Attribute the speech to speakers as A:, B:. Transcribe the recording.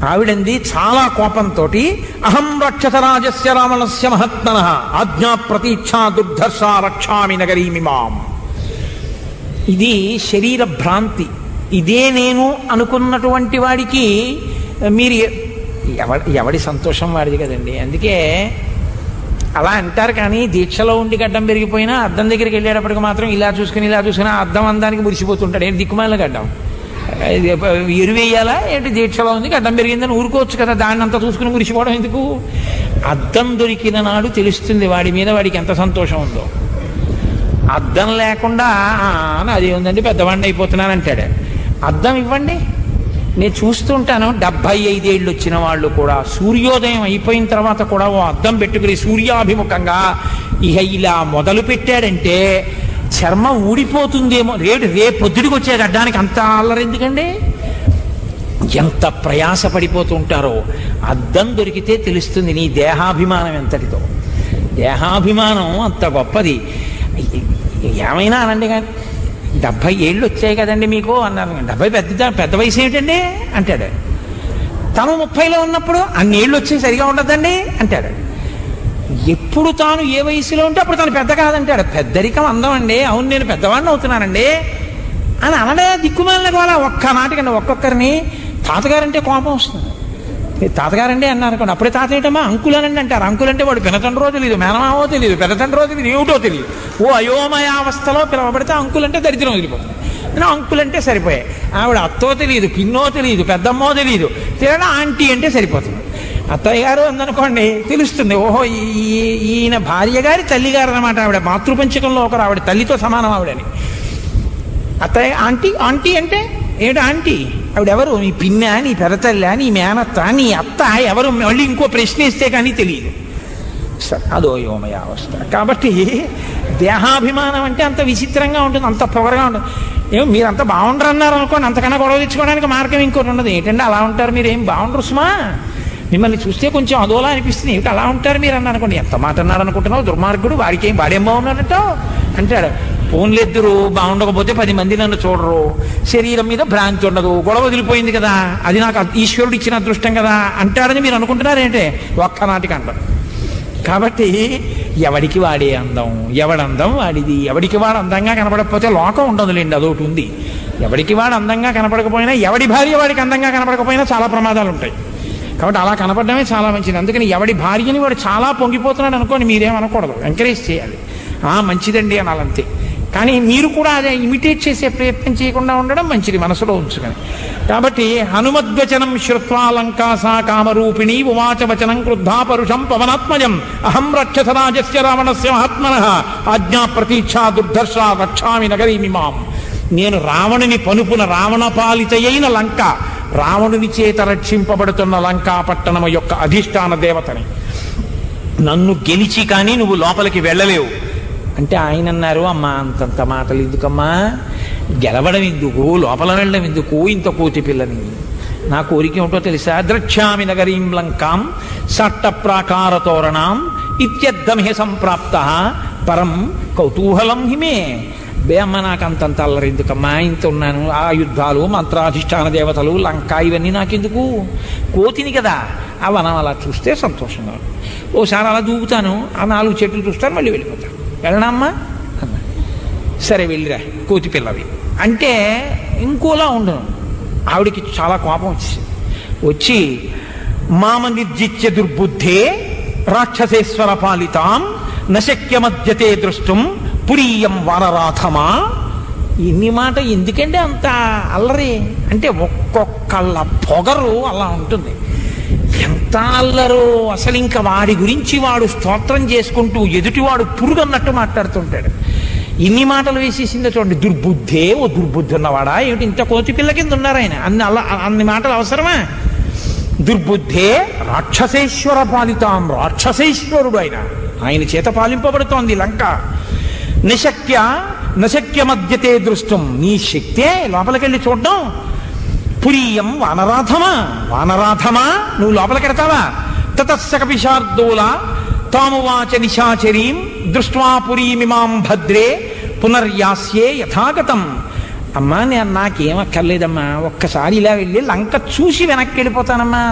A: ఆవిడంది చాలా కోపంతో అహం రక్షసరాజస్య రావణస్య మహాత్మన ఆజ్ఞా ప్రతీక్షా దుర్ధర్ష రక్షామి నగరీమిమాం ఇది శరీర భ్రాంతి ఇదే నేను అనుకున్నటువంటి వాడికి మీరు ఎవడి ఎవడి సంతోషం వాడిది కదండి అందుకే అలా అంటారు కానీ దీక్షలో ఉండి గడ్డం పెరిగిపోయినా అద్దం దగ్గరికి వెళ్ళేటప్పటికి మాత్రం ఇలా చూసుకుని ఇలా చూసుకుని ఆ అద్దం అందానికి మురిసిపోతుంటాడు ఏంటి దిక్కుమాలిన గడ్డం ఇది ఎరువేయాలా ఏంటి దీక్షలో ఉంది గడ్డం పెరిగిందని ఊరుకోవచ్చు కదా దాన్ని అంతా చూసుకుని మురిసిపోవడం ఎందుకు అద్దం దొరికిన నాడు తెలుస్తుంది వాడి మీద వాడికి ఎంత సంతోషం ఉందో అద్దం లేకుండా "ఆ, నాది ఉందండి పెద్దవాడిని అయిపోతున్నాను అంటాడు అద్దం ఇవ్వండి నేను చూస్తుంటాను డెబ్భై ఐదేళ్ళు వచ్చిన వాళ్ళు కూడా సూర్యోదయం అయిపోయిన తర్వాత కూడా ఓ అద్దం పెట్టుకుని సూర్యాభిముఖంగా ఇక ఇలా మొదలు పెట్టాడంటే చర్మం ఊడిపోతుందేమో రేటు రేపు పొద్దుడికి వచ్చే గడ్డానికి అంత అల్లరెందుకండి ఎంత ప్రయాస పడిపోతుంటారో అద్దం దొరికితే తెలుస్తుంది నీ దేహాభిమానం ఎంతటితో దేహాభిమానం అంత గొప్పది ఏమైనా అనండి కానీ డెబ్భై ఏళ్ళు వచ్చాయి కదండి మీకు అన్నారు డెబ్భై పెద్ద పెద్ద వయసు ఏమిటండి అంటాడు తను ముప్పైలో ఉన్నప్పుడు అన్ని ఏళ్ళు వచ్చి సరిగా ఉండదండి అంటాడు ఎప్పుడు తాను ఏ వయసులో ఉంటే అప్పుడు తను పెద్ద కాదంటాడు పెద్దరికం అందం అండి అవును నేను పెద్దవాడిని అవుతున్నానండి అని అనడే దిక్కుమాలిన కూడా ఒక్క నాటికండి ఒక్కొక్కరిని తాతగారంటే కోపం వస్తుంది మీ తాతగారండి అన్నారు అనుకోండి అప్పుడే తాత ఏంటమ్మా అంకులనండి అంటారు అంకులంటే వాడు పినతండ్రో తెలియదు మేనమావో తెలియదు పెనతండ్రో తెలియదు ఏమిటో తెలియదు ఓ అయోమయావస్థలో పిలవబడితే అంకులంటే దరిద్రం వదిలిపోతుంది నేను అంకులంటే సరిపోయాయి ఆవిడ అత్తో తెలియదు పిన్నో తెలియదు పెద్దమ్మో తెలియదు తిరగడం ఆంటీ అంటే సరిపోతుంది అత్తయ్య గారు అందనుకోండి తెలుస్తుంది ఓహో ఈ- ఈ- ఈయన భార్య గారి తల్లి గారు అనమాట ఆవిడ మాతృపంచకంలో ఒకరు ఆవిడ తల్లితో సమానం ఆవిడని అత్తయ్య ఆంటీ ఆంటీ అంటే ఏమిటి ఆంటీ ఆవిడెవరు నీ పిన్న నీ పెరతల్ల నీ మేనత్త నీ అత్త ఎవరు మళ్ళీ ఇంకో ప్రశ్న ఇస్తే కానీ తెలియదు సరే అదో యోమయ అవస్థ కాబట్టి దేహాభిమానం అంటే అంత విచిత్రంగా ఉంటుంది అంత పొగరగా ఉంటుంది ఏమో మీరంత బాగుండరు అన్నారు అనుకోండి అంతకన్నా గొడవ తెచ్చుకోవడానికి మార్గం ఇంకోటి ఉండదు ఏంటంటే అలా ఉంటారు మీరు ఏం బాగుండరు సుమా మిమ్మల్ని చూస్తే కొంచెం అదోలా అనిపిస్తుంది ఏమిటి అలా ఉంటారు మీరు అన్నారు అనుకోండి ఎంత మాట అన్నారు అనుకుంటున్నావు దుర్మార్గుడు వాడికి ఏం వాడేం బాగున్నాడట అంటాడు ఫోన్లెద్దురు బాగుండకపోతే పది మంది నన్ను చూడరు శరీరం మీద భ్రాంతి ఉండదు గొడవ వదిలిపోయింది కదా అది నాకు ఈశ్వరుడు ఇచ్చిన అదృష్టం కదా అంటాడని మీరు అనుకుంటున్నారేంటే ఒక్క నాటికి అంటారు కాబట్టి ఎవడికి వాడే అందం ఎవడందం వాడిది ఎవడికి వాడు అందంగా కనపడకపోతే లోకం ఉండదులేండి అదొకటి ఉంది ఎవడికి వాడు అందంగా కనపడకపోయినా ఎవడి భార్య వాడికి అందంగా కనపడకపోయినా చాలా ప్రమాదాలు ఉంటాయి కాబట్టి అలా కనపడమే చాలా మంచిది అందుకని ఎవడి భార్యని వాడు చాలా పొంగిపోతున్నాడు అనుకోండి మీరేమనకూడదు ఎంకరేజ్ చేయాలి ఆ మంచిదండి అనాలంతే కానీ మీరు కూడా అదే ఇమిటేట్ చేసే ప్రయత్నం చేయకుండా ఉండడం మంచిది మనసులో ఉంచుకొని కాబట్టి హనుమద్వచనం శ్రుత్వా లంకాసా కామరూపిణి ఉవాచ వచనం క్రుద్ధా పరుషం పవనాత్మజం అహం రక్షసరాజస్య రావణస్య మహాత్మన ఆజ్ఞా ప్రతీక్షా దుర్ధర్ష రక్షామి నగరీమిమాం నేను రావణుని పనుపున రావణ పాలితయైన లంక రావణుని చేత రక్షింపబడుతున్న లంకా పట్టణము యొక్క అధిష్టాన దేవతని నన్ను గెలిచి కానీ నువ్వు లోపలికి వెళ్ళలేవు అంటే ఆయన అన్నారు అమ్మా అంతంత మాటలు ఎందుకమ్మా గెలవడం ఎందుకు లోపల వెళ్ళడం ఎందుకు ఇంత కోతి పిల్లని నా కోరిక ఏమిటో తెలుసా ద్రక్ష్యామి నగరీం లంకాం సట్ట ప్రాకార తోరణాం ఇత్యర్థమిహ సంప్రాప్త పరం కౌతూహలం హిమే బే అమ్మ నాకు అంతంత అల్లరి ఎందుకమ్మా ఇంత ఉన్నాను ఆ యుద్ధాలు మంత్రాధిష్టాన దేవతలు లంక ఇవన్నీ నాకెందుకు కోతిని కదా ఆ వనం అలా చూస్తే సంతోషంగా ఉంది. ఓసారి అలా దూకుతాను ఆ నాలుగు చెట్లు చూస్తాను మళ్ళీ వెళ్ళిపోతాను వెళ్ళనమ్మా అన్నా సరే వెళ్ళిరా కోతి పిల్లవి అంటే ఇంకోలా ఉండను ఆవిడికి చాలా కోపం వచ్చింది వచ్చి మామ నిర్జిత్య దుర్బుద్ధే రాక్షసేశ్వర పాలితాం నశక్యమద్యతే దృష్టం పురీయం వనరాధమా ఇన్ని మాట ఎందుకంటే అంత అల్లరి అంటే ఒక్కొక్కళ్ళ పొగరు అలా ఉంటుంది ఎంత అల్లరు అసలు ఇంకా వాడి గురించి వాడు స్తోత్రం చేసుకుంటూ ఎదుటివాడు పురుగన్నట్టు మాట్లాడుతుంటాడు ఇన్ని మాటలు వేసేసిందో చూడండి దుర్బుద్ధే ఓ దుర్బుద్ధి ఉన్నవాడా ఏమిటి ఇంత కోతి పిల్ల కింద ఉన్నారు ఆయన అన్ని అల్ల అన్ని మాటలు అవసరమా దుర్బుద్ధే రాక్షసేశ్వర పాలితాం రాక్షసేశ్వరుడు ఆయన ఆయన చేత పాలింపబడుతోంది లంక నిశక్య నశక్య మధ్యతే దృష్టం నీ శక్తే లోపలికెళ్ళి చూడడం పురీయం వానరాధమా వానరాధమా నువ్వు లోపలికెడతావా తతస్సక పిశార్దూల తామువాచ నిశాచరీం దృష్ట్వా పురీమిమాం భద్రే పునర్యాస్యే యథాగతం అమ్మా నేను నాకేం అక్కర్లేదమ్మా ఒక్కసారి ఇలా వెళ్ళి లంక చూసి వెనక్కి వెళ్ళిపోతానమ్మా